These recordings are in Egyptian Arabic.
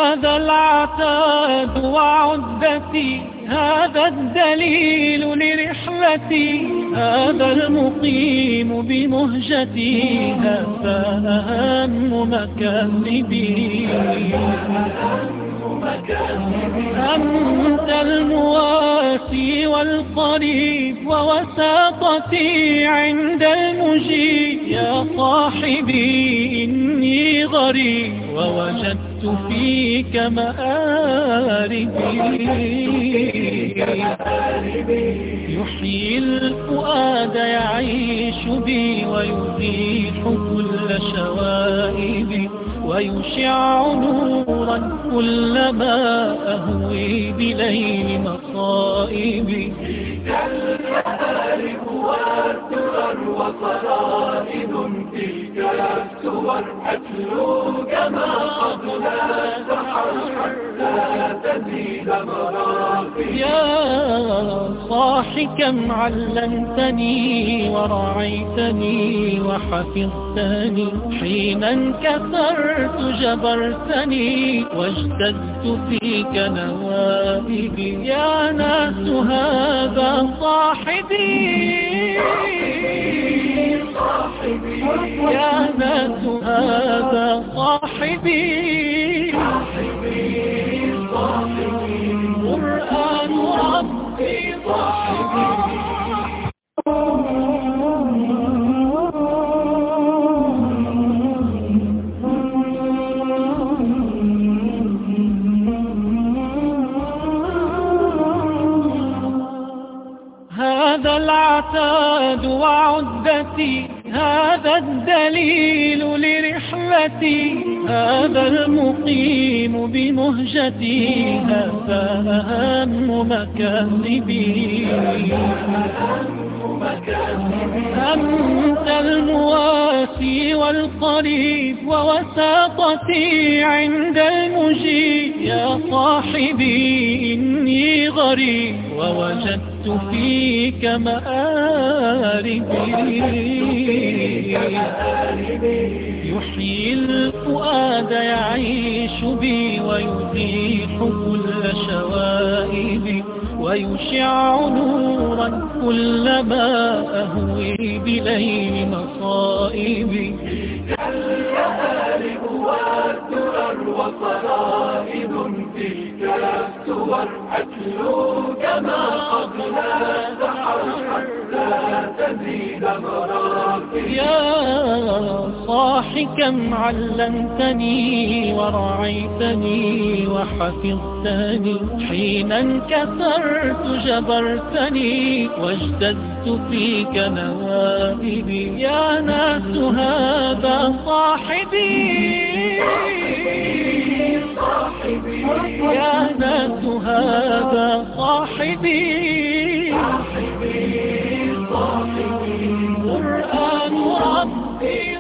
هذا العتاد وعدتي هذا الدليل لرحلتي هذا المقيم بمهجتي هذا أهم مكاسبي أنت المواسي والقريب ووساطتي عند المجيب يا صاحبي إني غريب ووجدت فيك مآربي يحيي الفؤاد يعيش بي ويزيح كل شوائبي ويشع نورا كلما أهوي بليل مصائبي الكهالب والدرر وصرائد تلك السور أتلو كما قبل سحر حتى تزيد مرافي يا صاح كم علمتني ورعيتني وحفظتني حين انكسرت جبرتني واجتزت فيك نوائبي يا ناس هذا صاحبي يا ناس هذا صاحبي قرآن ربي صاحبي هذا العتاد وعدتي هذا الدليل لرحلتي هذا المقيم بمهجتي هذا أهم مكاسبي أنت المواسي والقريب ووساطتي عند المجيب يا صاحبي إني غريب ووجدت فيك مآربي يحيي الفؤاد يعيش بي ويزيح كل شوائبي ويشع نورا كلما أهوي بليل مصائبي الكهالب والدرر وصرائد تلك السور أتلو كما قبل سحر حتى تزيد مرافي يا صاح كم علمتني ورعيتني وحفظتني حين انكسرت جبرتني واجتزت فيك نوائبي يا ناس هذا صاحبي يا ناس هذا صاحبي قرآن ربي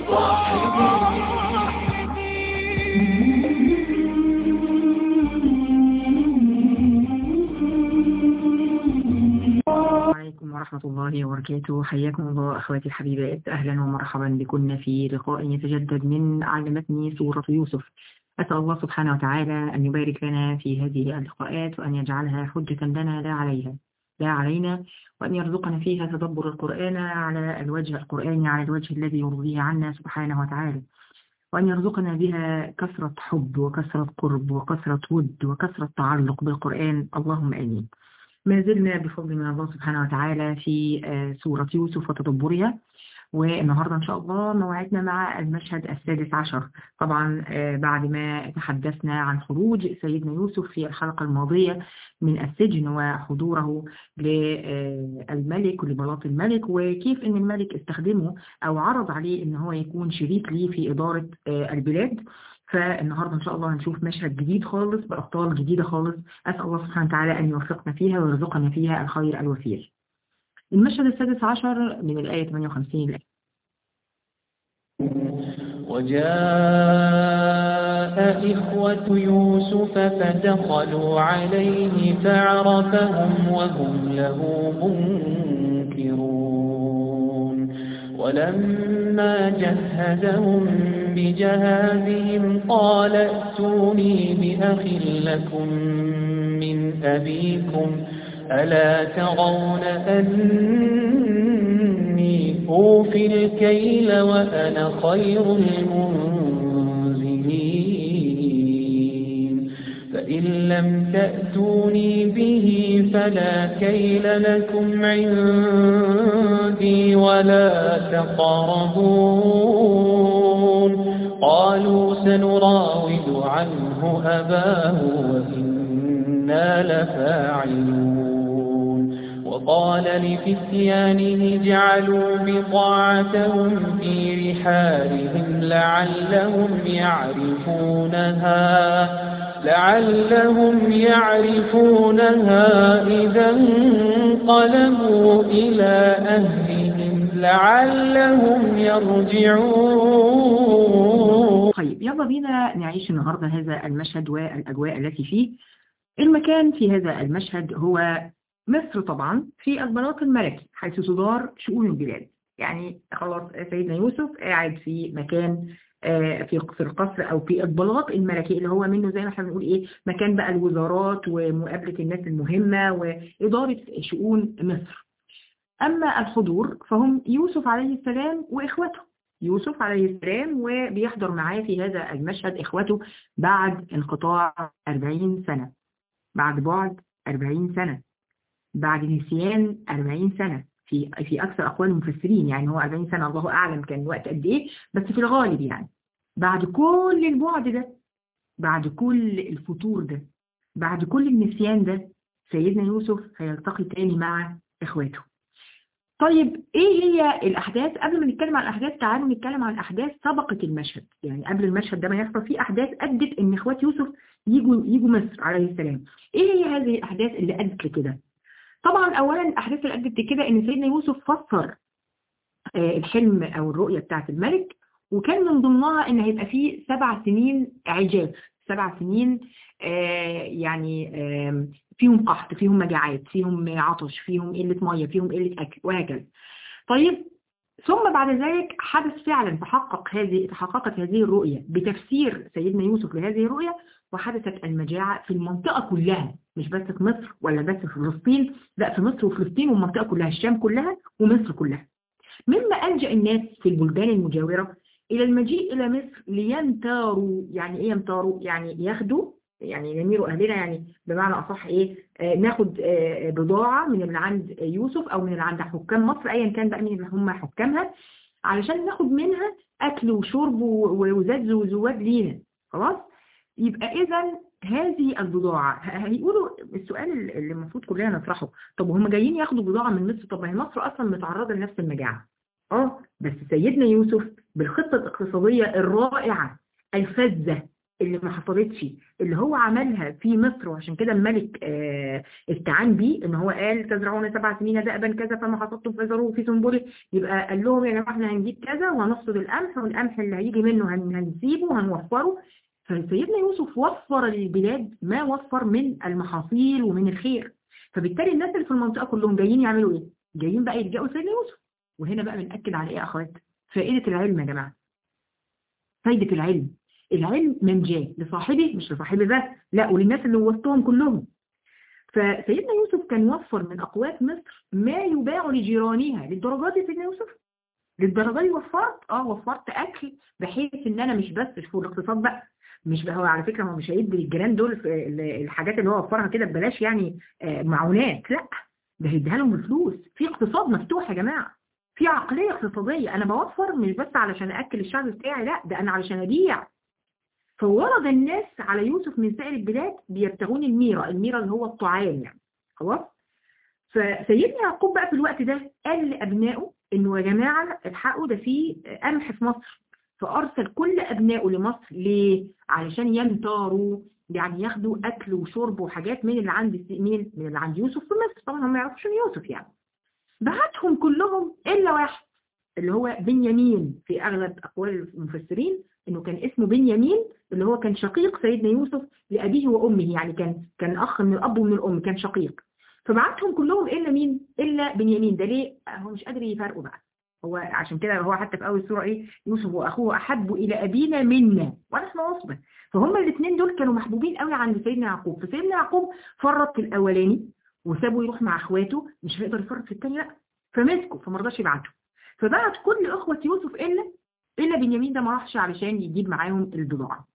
عليكم ورحمة الله وبركاته حياكم الله أخواتي الحبيبات أهلا ومرحبا بكم في لقاء يتجدد من علمتني سورة يوسف أسأل الله سبحانه وتعالى أن يبارك لنا في هذه اللقاءات وأن يجعلها حجة لنا لا عليها لا علينا وأن يرزقنا فيها تدبر القرآن على الوجه القرآني على الوجه الذي يرضيه عنا سبحانه وتعالى وأن يرزقنا بها كثرة حب وكثرة قرب وكثرة ود وكثرة تعلق بالقرآن اللهم آمين ما زلنا بفضل من الله سبحانه وتعالى في سورة يوسف وتدبرها والنهاردة إن شاء الله موعدنا مع المشهد السادس عشر طبعا بعد ما تحدثنا عن خروج سيدنا يوسف في الحلقة الماضية من السجن وحضوره للملك ولبلاط الملك وكيف ان الملك استخدمه او عرض عليه ان هو يكون شريك ليه في إدارة البلاد فالنهاردة إن شاء الله هنشوف مشهد جديد خالص بأبطال جديدة خالص أسأل الله سبحانه وتعالى أن يوفقنا فيها ويرزقنا فيها الخير الوفير المشهد السادس عشر من الآية 58 الآية وجاء إخوة يوسف فدخلوا عليه فعرفهم وهم له منكرون ولما جهزهم بجهازهم قال ائتوني بأخ لكم من أبيكم ألا ترون أني أوفي الكيل وأنا خير المنزلين فإن لم تأتوني به فلا كيل لكم عندي ولا تقربون قالوا سنراود عنه أباه وإنا لفاعلون وقال لفتيانه جعلوا بضاعتهم في رحالهم لعلهم يعرفونها لعلهم يعرفونها إذا انقلبوا إلى أهلهم لعلهم يرجعون طيب يلا بينا نعيش النهاردة هذا المشهد والأجواء التي فيه المكان في هذا المشهد هو مصر طبعا في البلاط الملكي حيث تدار شؤون البلاد يعني خلاص سيدنا يوسف قاعد في مكان في في القصر او في البلاط الملكي اللي هو منه زي ما احنا بنقول ايه مكان بقى الوزارات ومقابله الناس المهمه واداره شؤون مصر اما الحضور فهم يوسف عليه السلام واخوته يوسف عليه السلام وبيحضر معاه في هذا المشهد اخوته بعد انقطاع 40 سنه بعد بعد 40 سنه بعد نسيان 40 سنة في في أكثر أقوال المفسرين يعني هو 40 سنة الله أعلم كان وقت قد إيه بس في الغالب يعني بعد كل البعد ده بعد كل الفتور ده بعد كل النسيان ده سيدنا يوسف هيلتقي تاني مع إخواته طيب ايه هي الاحداث قبل ما نتكلم عن الاحداث تعالوا نتكلم عن احداث سبقت المشهد يعني قبل المشهد ده ما يحصل فيه احداث ادت ان اخوات يوسف يجوا يجوا مصر عليه السلام ايه هي هذه الاحداث اللي ادت لكده طبعا اولا الاحداث اللي ادت كده ان سيدنا يوسف فسر الحلم او الرؤيه بتاعه الملك وكان من ضمنها ان هيبقى فيه سبع سنين عجاف سبع سنين يعني فيهم قحط فيهم مجاعات فيهم عطش فيهم قله ميه فيهم قله اكل وهكذا طيب ثم بعد ذلك حدث فعلا تحقق هذه تحققت هذه الرؤيه بتفسير سيدنا يوسف لهذه الرؤيه وحدثت المجاعة في المنطقة كلها مش بس في مصر ولا بس في فلسطين لا في مصر وفلسطين والمنطقة كلها الشام كلها ومصر كلها مما ألجأ الناس في البلدان المجاورة إلى المجيء إلى مصر ليمتاروا يعني إيه يمتاروا يعني ياخدوا يعني يميروا أهلنا يعني بمعنى أصح إيه آه ناخد آه بضاعة من اللي عند يوسف أو من اللي عند حكام مصر أيا كان بقى مين اللي هم حكامها علشان ناخد منها أكل وشرب وزاد وزواد لينا خلاص يبقى إذا هذه البضاعة هيقولوا السؤال اللي المفروض كلنا نطرحه طب وهم جايين ياخدوا بضاعة من مصر طب ما هي مصر أصلا متعرضة لنفس المجاعة اه بس سيدنا يوسف بالخطة الاقتصادية الرائعة الفذة اللي ما حصلتش اللي هو عملها في مصر وعشان كده الملك آه استعان بيه ان هو قال تزرعون سبع سنين دأبا كذا فما حصدتم فزروه في سنبله يبقى قال لهم يا جماعه احنا هنجيب كذا وهنحصد القمح والقمح اللي هيجي منه هنسيبه وهنوفره فسيدنا يوسف وفر للبلاد ما وفر من المحاصيل ومن الخير فبالتالي الناس اللي في المنطقة كلهم جايين يعملوا ايه جايين بقى يلجأوا سيدنا يوسف وهنا بقى بنأكد على ايه يا اخوات فائدة العلم يا جماعة فايدة العلم العلم منجاه لصاحبه مش لصاحبه بس لا وللناس اللي وسطهم كلهم فسيدنا يوسف كان يوفر من أقوات مصر ما يباع لجيرانها للدرجات دي سيدنا يوسف للدرجة دي وفرت اه وفرت أكل بحيث ان انا مش بس في الاقتصاد بقى مش بقى هو على فكرة هو مش هيدي للجيران دول الحاجات اللي هو وفرها كده ببلاش يعني معونات لا ده هيديها لهم بفلوس في اقتصاد مفتوح يا جماعة في عقلية اقتصادية انا بوفر مش بس علشان اكل الشعب بتاعي لا ده انا علشان ابيع فورد الناس على يوسف من سائر البلاد بيبتغون الميرة الميرة اللي هو الطعام يعني خلاص فسيدنا يعقوب بقى في الوقت ده قال لأبنائه انه يا جماعة الحقوا ده في قمح في مصر فأرسل كل أبنائه لمصر ليه؟ علشان يمتاروا يعني ياخدوا أكل وشرب وحاجات من اللي عند مين؟ من اللي عند يوسف في مصر طبعا هم ما يعرفوش يوسف يعني بعتهم كلهم إلا واحد اللي هو بنيامين في أغلب أقوال المفسرين إنه كان اسمه بنيامين اللي هو كان شقيق سيدنا يوسف لأبيه وأمه يعني كان كان أخ من الأب ومن الأم كان شقيق فبعتهم كلهم إلا مين؟ إلا بنيامين ده ليه؟ هو مش قادر يفرقوا بقى هو عشان كده هو حتى في اول السوره ايه يوسف واخوه احب الى ابينا منا ونحن عصبه فهم الاثنين دول كانوا محبوبين قوي عند سيدنا يعقوب فسيدنا يعقوب فرط في الاولاني وسابه يروح مع اخواته مش هيقدر يفرط في الثاني لا فمسكه فما رضاش يبعته فبعت كل اخوه يوسف الا الا بنيامين ده ما راحش علشان يجيب معاهم البضاعه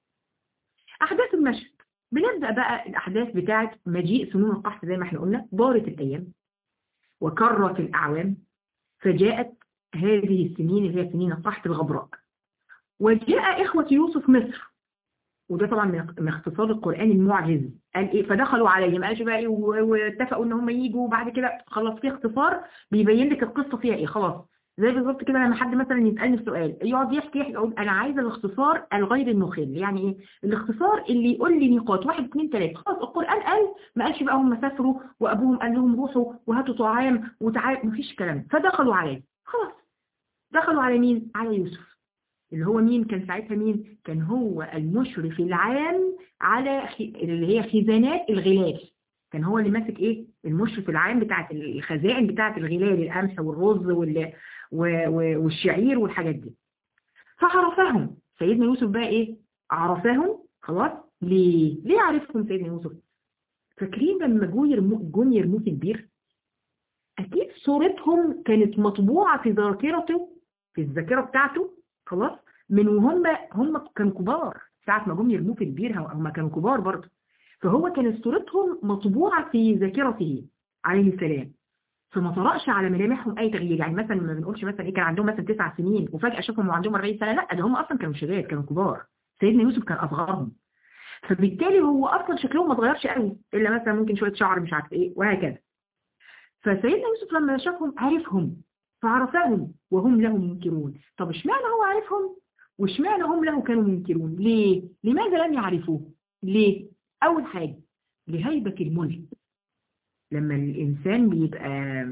احداث المشهد بنبدا بقى الاحداث بتاعه مجيء سنون القحط زي ما احنا قلنا دارت الايام وكرت الاعوام فجاءت هذه السنين اللي هي سنين القحط الغبراء وجاء إخوة يوسف مصر وده طبعا من اختصار القرآن المعجز قال ايه فدخلوا عليه ما قالش بقى ايه واتفقوا ان هم يجوا وبعد كده خلاص في اختصار بيبين لك القصة فيها ايه خلاص زي بالظبط كده لما حد مثلا يسألني في سؤال يقعد يحكي يحكي يقول انا عايزه الاختصار الغير المخل يعني ايه الاختصار اللي يقول لي نقاط واحد اثنين ثلاثة خلاص القرآن قال ما قالش بقى هم سافروا وابوهم قال لهم روحوا وهاتوا طعام وتعالوا مفيش كلام فدخلوا عليه خلاص دخلوا على مين على يوسف اللي هو مين كان ساعتها مين كان هو المشرف العام على خ... اللي هي خزانات الغلال كان هو اللي ماسك ايه المشرف العام بتاعت الخزائن بتاعت الغلال القمح والرز وال... و... و... والشعير والحاجات دي فعرفهم سيدنا يوسف بقى ايه عرفهم خلاص ليه ليه عرفهم سيدنا يوسف فاكرين لما جو يرمو جون يرموه في البير اكيد صورتهم كانت مطبوعة في ذاكرته في الذاكرة بتاعته خلاص من وهم هم كانوا كبار ساعة ما جم يرموه في البير هم كانوا كبار برضه فهو كانت صورتهم مطبوعة في ذاكرته عليه السلام فما طرقش على ملامحهم اي تغيير يعني مثلا ما بنقولش مثلا ايه كان عندهم مثلا تسع سنين وفجأة شافهم وعندهم 40 سنة لا ده هم اصلا كانوا شباب كانوا كبار سيدنا يوسف كان اصغرهم فبالتالي هو اصلا شكلهم ما اتغيرش قوي الا مثلا ممكن شوية شعر مش عارف ايه وهكذا فسيدنا يوسف لما شافهم عرفهم فعرفهم وهم له منكرون طب اشمعنى هو عرفهم واشمعنى هم له كانوا منكرون ليه لماذا لم يعرفوه ليه اول حاجة لهيبة الملك لما الانسان بيبقى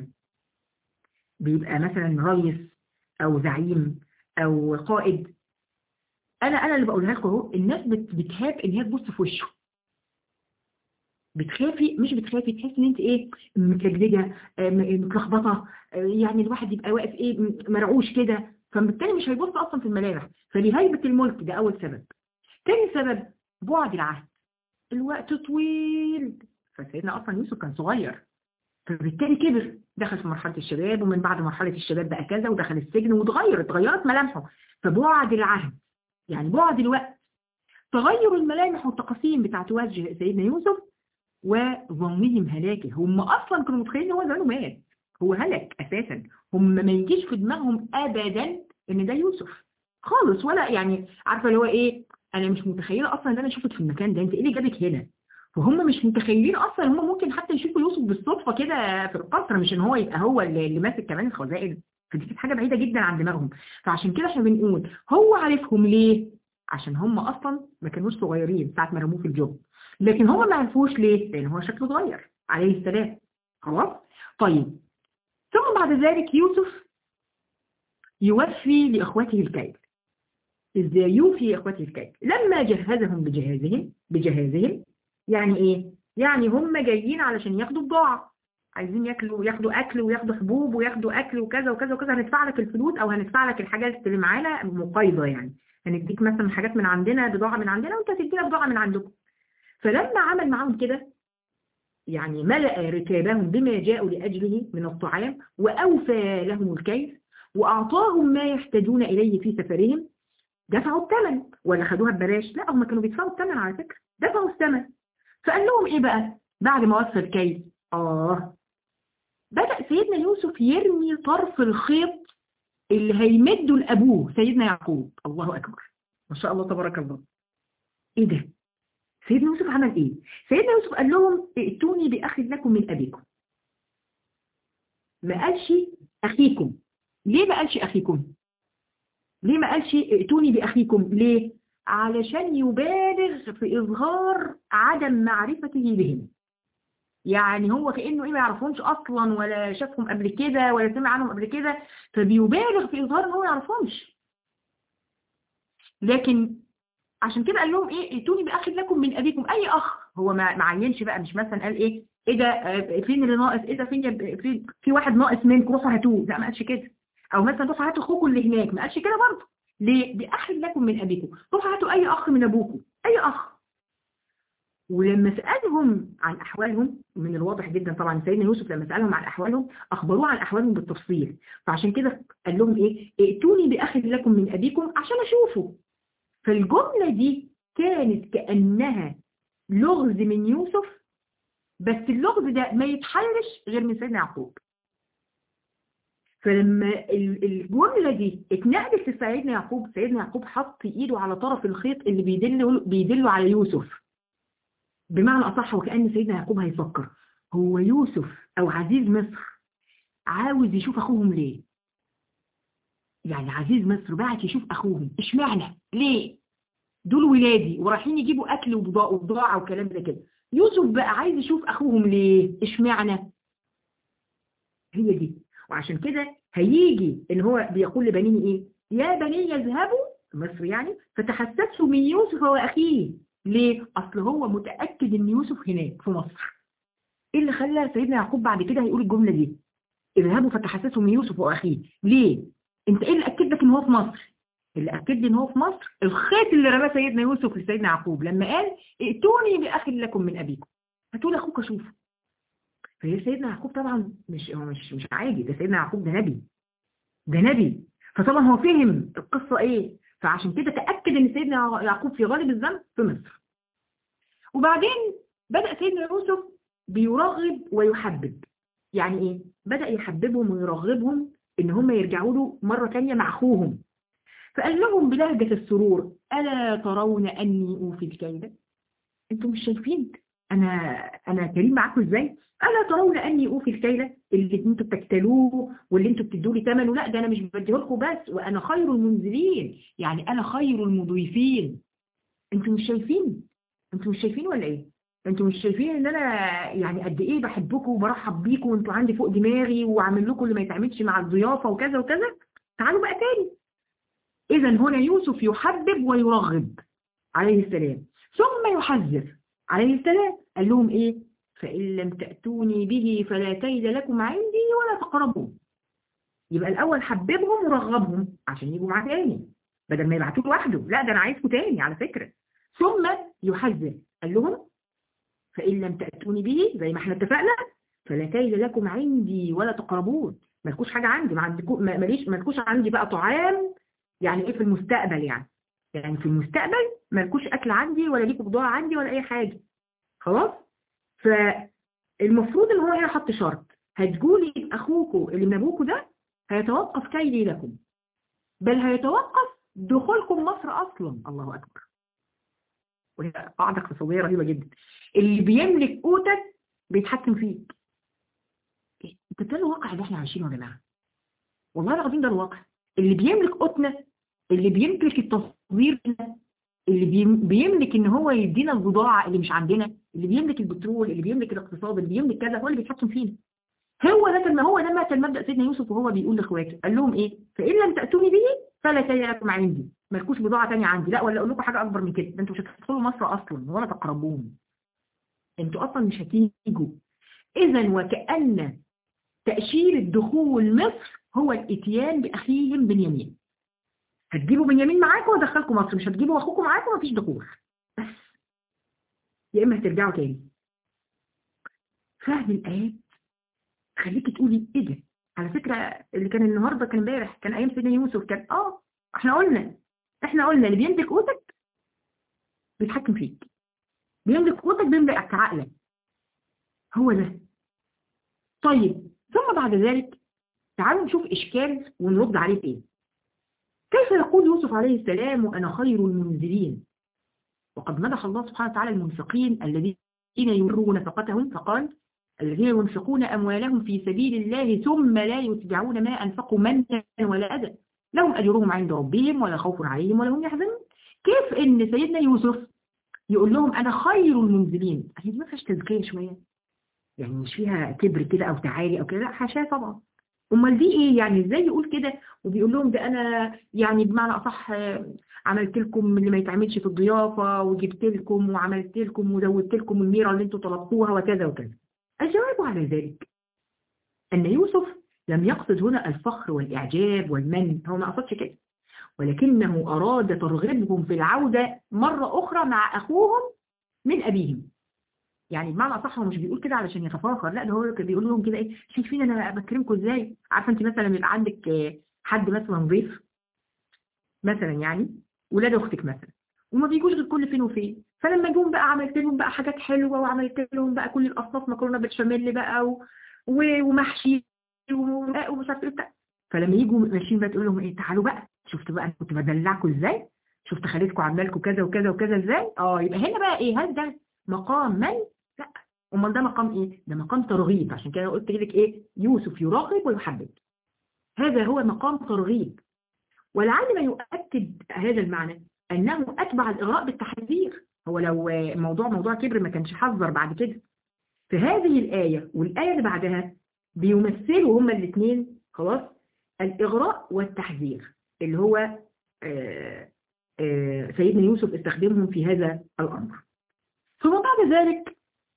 بيبقى مثلا رئيس او زعيم او قائد انا انا اللي بقولها لكم اهو الناس بتخاف ان هي تبص في وشه بتخافي مش بتخافي تحسي ان انت ايه متلجلجه متلخبطه يعني الواحد يبقى واقف ايه مرعوش كده فبالتالي مش هيبص اصلا في الملامح فلهيبه الملك ده اول سبب تاني سبب بعد العهد الوقت طويل فسيدنا اصلا يوسف كان صغير فبالتالي كبر دخل في مرحله الشباب ومن بعد مرحله الشباب بقى كذا ودخل السجن واتغير اتغيرت ملامحه فبعد العهد يعني بعد الوقت تغير الملامح والتقاسيم بتاعت وجه سيدنا يوسف وظنهم هلاكه هم اصلا كانوا متخيلين ان هو زمانه مات هو هلك اساسا هم ما يجيش في دماغهم ابدا ان ده يوسف خالص ولا يعني عارفه اللي هو ايه انا مش متخيله اصلا ان انا اشوفك في المكان ده انت ايه اللي جابك هنا وهم مش متخيلين اصلا هم ممكن حتى يشوفوا يوسف بالصدفه كده في القصر مش ان هو يبقى هو اللي, اللي ماسك كمان الخزائن فدي كانت حاجه بعيده جدا عن دماغهم فعشان كده احنا بنقول هو عارفهم ليه عشان هم اصلا ما كانوش صغيرين ساعه ما رموه في الجب لكن هم ما عرفوش ليه لان هو شكله اتغير عليه السلام خلاص طيب ثم بعد ذلك يوسف يوفي لاخوته الكيل ازاي يوفي اخوته الكيل لما جهزهم بجهازهم بجهازهم يعني ايه يعني هم جايين علشان ياخدوا بضاعه عايزين ياكلوا ياخدوا اكل وياخدوا حبوب وياخدوا اكل وكذا وكذا وكذا هندفع لك الفلوس او هندفع لك الحاجات اللي معانا مقايضه يعني هنديك مثلا حاجات من عندنا بضاعه من عندنا وانت تدينا بضاعه من عندكم فلما عمل معاهم كده يعني ملأ ركابهم بما جاءوا لأجله من الطعام وأوفى لهم الكيل وأعطاهم ما يحتاجون إليه في سفرهم دفعوا الثمن ولا خدوها ببلاش لا هم كانوا بيدفعوا الثمن على فكرة دفعوا الثمن فقال لهم إيه بقى بعد ما وفى الكيل آه بدأ سيدنا يوسف يرمي طرف الخيط اللي هيمده لأبوه سيدنا يعقوب الله أكبر ما شاء الله تبارك الله إيه ده سيدنا يوسف عمل ايه سيدنا يوسف قال لهم ائتوني باخ لكم من ابيكم ما قالش اخيكم ليه ما قالش اخيكم ليه ما قالش ائتوني باخيكم ليه علشان يبالغ في اظهار عدم معرفته بهم يعني هو كانه ايه ما يعرفهمش اصلا ولا شافهم قبل كده ولا سمع عنهم قبل كده فبيبالغ في اظهار ان هو ما يعرفهمش لكن عشان كده قال لهم ايه ائتوني باخ لكم من ابيكم اي اخ هو ما معينش بقى مش مثلا قال ايه ايه ده فين اللي ناقص ايه ده فين في, في واحد ناقص منكم روحوا هاتوه لا ما قالش كده او مثلا روحوا هاتوا اخوكم اللي هناك ما قالش كده برضه ليه باخ لكم من ابيكم روحوا هاتوا اي اخ من ابوكم اي اخ ولما سألهم عن أحوالهم من الواضح جدا طبعا سيدنا يوسف لما سألهم عن أحوالهم أخبروه عن أحوالهم بالتفصيل فعشان كده قال لهم إيه ائتوني بأخ لكم من أبيكم عشان أشوفه فالجملة دي كانت كأنها لغز من يوسف بس اللغز ده ما يتحلش غير من سيدنا يعقوب فلما الجملة دي اتنقلت لسيدنا يعقوب سيدنا يعقوب حط ايده على طرف الخيط اللي بيدله بيدله على يوسف بمعنى أصح وكأن سيدنا يعقوب هيفكر هو يوسف أو عزيز مصر عاوز يشوف أخوهم ليه يعني عزيز مصر بعت يشوف أخوهم اشمعنى ليه دول ولادي ورايحين يجيبوا أكل وبضاعة وكلام زي كده يوسف بقى عايز يشوف أخوهم ليه اشمعنى هي دي وعشان كده هيجي ان هو بيقول لبنيه ايه يا بني يذهبوا مصر يعني فتحسسوا من يوسف واخيه ليه اصل هو متاكد ان يوسف هناك في مصر ايه اللي خلى سيدنا يعقوب بعد كده هيقول الجمله دي اذهبوا فتحسسوا من يوسف واخيه ليه انت ايه اللي اكد لك ان هو في مصر اللي اكد لي ان هو في مصر الخيط اللي رماه سيدنا يوسف لسيدنا يعقوب لما قال ائتوني باخ لكم من ابيكم هاتوا لي اخوك اشوفه فهي سيدنا يعقوب طبعا مش هو مش مش عادي ده سيدنا يعقوب ده نبي ده نبي فطبعا هو فهم القصة ايه فعشان كده تأكد ان سيدنا يعقوب في غالب الذنب في مصر وبعدين بدأ سيدنا يوسف بيرغب ويحبب يعني ايه بدأ يحببهم ويرغبهم ان هم يرجعوا له مرة تانية مع اخوهم فقال لهم بلهجة السرور ألا ترون أني أوفي الكيد انتم مش شايفين أنا أنا كريم معاكم إزاي ألا ترون أني أوفي الكيلة اللي انتوا بتكتلوه واللي انتوا بتدوا لي ثمنه لا ده أنا مش بديه لكم بس وأنا خير المنزلين يعني أنا خير المضيفين انتوا مش شايفين انتوا مش شايفين ولا ايه انتوا مش شايفين ان انا يعني قد ايه بحبكم وبرحب بيكم وانتوا عندي فوق دماغي وعامل لكم اللي ما يتعملش مع الضيافه وكذا وكذا تعالوا بقى تاني اذا هنا يوسف يحبب ويرغب عليه السلام ثم يحذر عليه السلام قال لهم ايه فإن لم تأتوني به فلا كيد لكم عندي ولا تقربون يبقى الأول حببهم ورغبهم عشان يجوا معاه تاني بدل ما يبعتوه لوحده لا ده أنا عايزكم تاني على فكرة ثم يحذر قال لهم فإن لم تأتوني به زي ما احنا اتفقنا فلا كيد لكم عندي ولا تقربون مالكوش حاجة عندي ما عندكم ماليش مالكوش عندي بقى طعام يعني ايه في المستقبل يعني يعني في المستقبل مالكوش أكل عندي ولا ليكوا بضاعة عندي ولا أي حاجة خلاص فالمفروض ان هو هنا حط شرط هتقولي اخوكم اللي من ابوكم ده هيتوقف كيدي لكم بل هيتوقف دخولكم مصر اصلا الله اكبر وهي قاعده اقتصاديه رهيبه جدا اللي بيملك قوتك بيتحكم فيك انت ده الواقع اللي احنا عايشينه يا جماعه والله العظيم ده الواقع اللي بيملك قوتنا اللي بيملك التصوير اللي بيملك ان هو يدينا البضاعة اللي مش عندنا اللي بيملك البترول اللي بيملك الاقتصاد اللي بيملك كذا هو اللي بيتحكم فينا هو ده ما هو ده مثل مبدأ سيدنا يوسف وهو بيقول لاخواته قال لهم ايه فإن لم تأتوني به فلا كي لكم عندي مالكوش بضاعة تانية عندي لا ولا اقول لكم حاجة اكبر من كده ده انتوا مش هتدخلوا مصر اصلا ولا تقربون انتوا اصلا مش هتيجوا اذا وكأن تأشير الدخول مصر هو الاتيان بأخيهم بنيامين هتجيبوا بنيامين معاكم وادخلكم مصر مش هتجيبوا اخوكم معاكم مفيش دخول بس يا اما هترجعوا تاني فهم الايات خليكي تقولي ايه ده على فكرة اللي كان النهاردة كان امبارح كان ايام سيدنا يوسف كان اه احنا قلنا احنا قلنا اللي بيملك قوتك بيتحكم فيك بيملك قوتك بيملك عقلك هو ده طيب ثم بعد ذلك تعالوا نشوف اشكال ونرد عليه بايه كيف يقول يوسف عليه السلام وأنا خير المنزلين وقد مدح الله سبحانه وتعالى المنفقين الذين يمروا نفقتهم فقال الذين ينفقون أموالهم في سبيل الله ثم لا يتبعون ما أنفقوا منا ولا أذى لهم أجرهم عند ربهم ولا خوف عليهم ولا هم يحزنون كيف إن سيدنا يوسف يقول لهم أنا خير المنزلين هي ما فيهاش تزكية شوية يعني مش فيها كبر كده أو تعالي أو كده لا حاشاه طبعا امال دي ايه يعني ازاي يقول كده وبيقول لهم ده انا يعني بمعنى اصح عملت لكم اللي ما يتعملش في الضيافه وجبت لكم وعملت لكم وزودت لكم الميره اللي انتم طلبتوها وكذا وكذا الجواب على ذلك ان يوسف لم يقصد هنا الفخر والإعجاب والمن هو ما قصدش كده ولكنه أراد ترغيبهم في العودة مرة أخرى مع أخوهم من أبيهم يعني بمعنى أصح هو مش بيقول كده علشان يتفاخر لا ده هو بيقول لهم كده إيه شايفين أنا بكرمكم إزاي عارفة أنت مثلا يبقى عندك حد مثلا ضيف مثلا يعني ولاد أختك مثلا وما بيجوش غير كل فين وفين فلما جم بقى عملت لهم بقى حاجات حلوة وعملت لهم بقى كل الأصناف مكرونة بالبشاميل بقى و... ومحشي ومش عارف ايه فلما يجوا ماشيين بقى تقول لهم ايه تعالوا بقى شفتوا بقى انا كنت بدلعكم ازاي شفت خالتكم عامله لكم كذا وكذا وكذا ازاي اه يبقى هنا بقى ايه هل ده مقام من لا امال ده مقام ايه ده مقام ترغيب عشان كده قلت لك ايه يوسف يراقب ويحبب هذا هو مقام ترغيب ولعل ما يؤكد هذا المعنى انه اتبع الاغراء بالتحذير هو لو موضوع موضوع كبر ما كانش حذر بعد كده في هذه الآية والآية اللي بعدها بيمثلوا هما الاثنين خلاص الإغراء والتحذير اللي هو آآ آآ سيدنا يوسف استخدمهم في هذا الأمر ثم بعد ذلك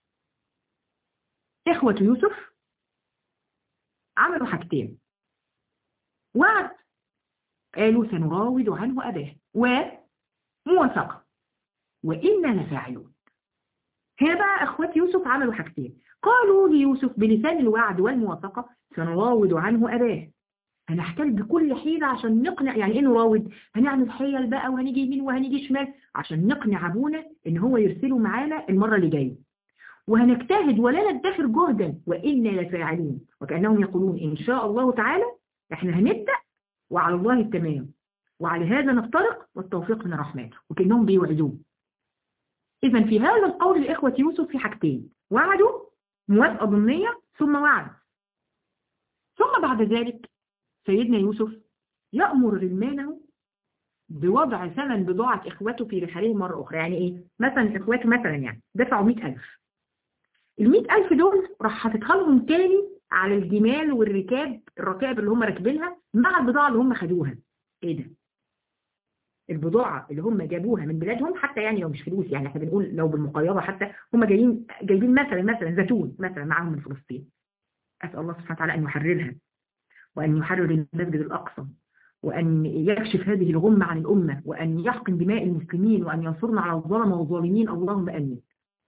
إخوة يوسف عملوا حاجتين وعد قالوا سنراود عنه أباه وموافقة وإنا لفاعلون هنا بقى أخوات يوسف عملوا حاجتين قالوا ليوسف بلسان الوعد والموافقة سنراود عنه أباه هنحتاج بكل حيلة عشان نقنع يعني ايه نراود هنعمل حيل بقى وهنيجي يمين وهنيجي شمال عشان نقنع ابونا ان هو يرسله معانا المرة اللي جايه وهنجتهد ولا ندخر جهدا وإنا لفاعلون وكأنهم يقولون إن شاء الله تعالى احنا هنبدأ وعلى الله التمام وعلى هذا نفترق والتوفيق من رحمته وكأنهم بيوعدون إذا في هذا القول لإخوة يوسف في حاجتين وعدوا موافقة ضمنية ثم وعد ثم بعد ذلك سيدنا يوسف يأمر غلمانه بوضع ثمن بضاعة إخوته في رحالهم مرة أخرى يعني إيه؟ مثلا إخواته مثلا يعني دفعوا 100000 ال 100000 دول راح هتدخلهم تاني على الجمال والركاب الركائب اللي هم راكبينها مع البضاعة اللي هم خدوها إيه ده؟ البضاعة اللي هم جابوها من بلادهم حتى يعني لو مش فلوس يعني احنا بنقول لو بالمقايضة حتى هم جايين جايبين مثلا مثلا زيتون مثلا معاهم من فلسطين أسأل الله سبحانه وتعالى أن يحررها وأن يحرر المسجد الأقصى وأن يكشف هذه الغمة عن الأمة وأن يحقن دماء المسلمين وأن ينصرنا على الظلمة والظالمين اللهم أمين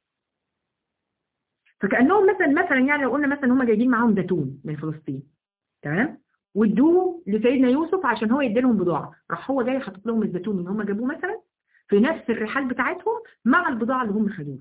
فكأنهم مثلا مثلا يعني لو قلنا مثلا هم جايبين معاهم زيتون من فلسطين تمام وادوه لسيدنا يوسف عشان هو يدي لهم بضاعة راح هو جاي حاطط لهم الزيتون اللي هم جابوه مثلا في نفس الرحال بتاعتهم مع البضاعة اللي هم خدوها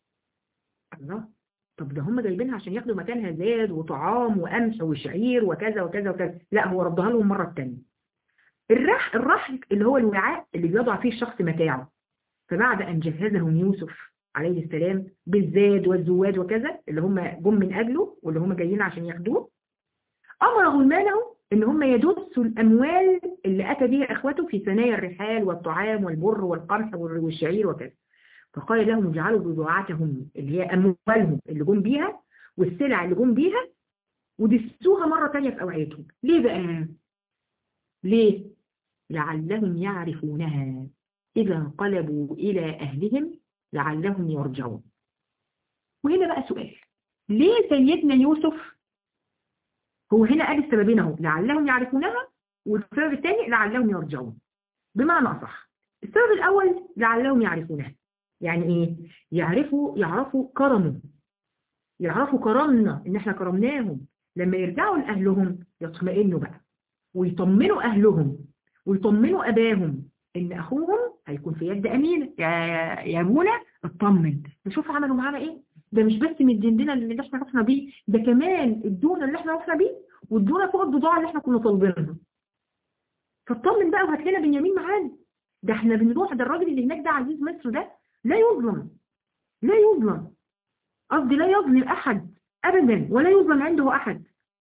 الله طب ده هم جايبينها عشان ياخدوا مكانها زاد وطعام وقمح وشعير وكذا وكذا وكذا لا هو ردها لهم مرة الثانيه الرح الرحل اللي هو الوعاء اللي بيضع فيه الشخص متاعه فبعد أن جهزهم يوسف عليه السلام بالزاد والزواد وكذا اللي هم جم من أجله واللي هم جايين عشان ياخدوه أمر غلمانه ان هم يدسوا الأموال اللي أتى بها إخوته في ثنايا الرحال والطعام والبر والقمح والشعير وكذا فقال لهم اجعلوا بضاعتهم اللي هي أموالهم اللي جم بيها والسلع اللي جم بيها ودسوها مرة تانية في أوعيتهم ليه بقى؟ ليه؟ لعلهم يعرفونها إذا انقلبوا إلى أهلهم لعلهم يرجعون وهنا بقى سؤال ليه سيدنا يوسف هو هنا قال السببين اهو لعلهم يعرفونها والسبب الثاني لعلهم يرجعون بمعنى أصح السبب الأول لعلهم يعرفونها يعني إيه يعرفوا يعرفوا كرمه يعرفوا كرمنا إن إحنا كرمناهم لما يرجعوا لأهلهم يطمئنوا بقى ويطمنوا أهلهم ويطمنوا أباهم إن أخوهم هيكون في يد أمينة يا, يا أبونا اطمن نشوف عملوا معانا إيه ده مش بس مدينا اللي احنا رحنا بيه ده كمان ادونا اللي احنا رحنا بيه وادونا فوق البضاعة اللي احنا كنا طالبينها فاطمن بقى وهات لنا بنيامين معانا ده احنا بنروح ده الراجل اللي هناك ده عزيز مصر ده لا يظلم لا يظلم قصدي لا يظلم أحد أبدا ولا يظلم عنده أحد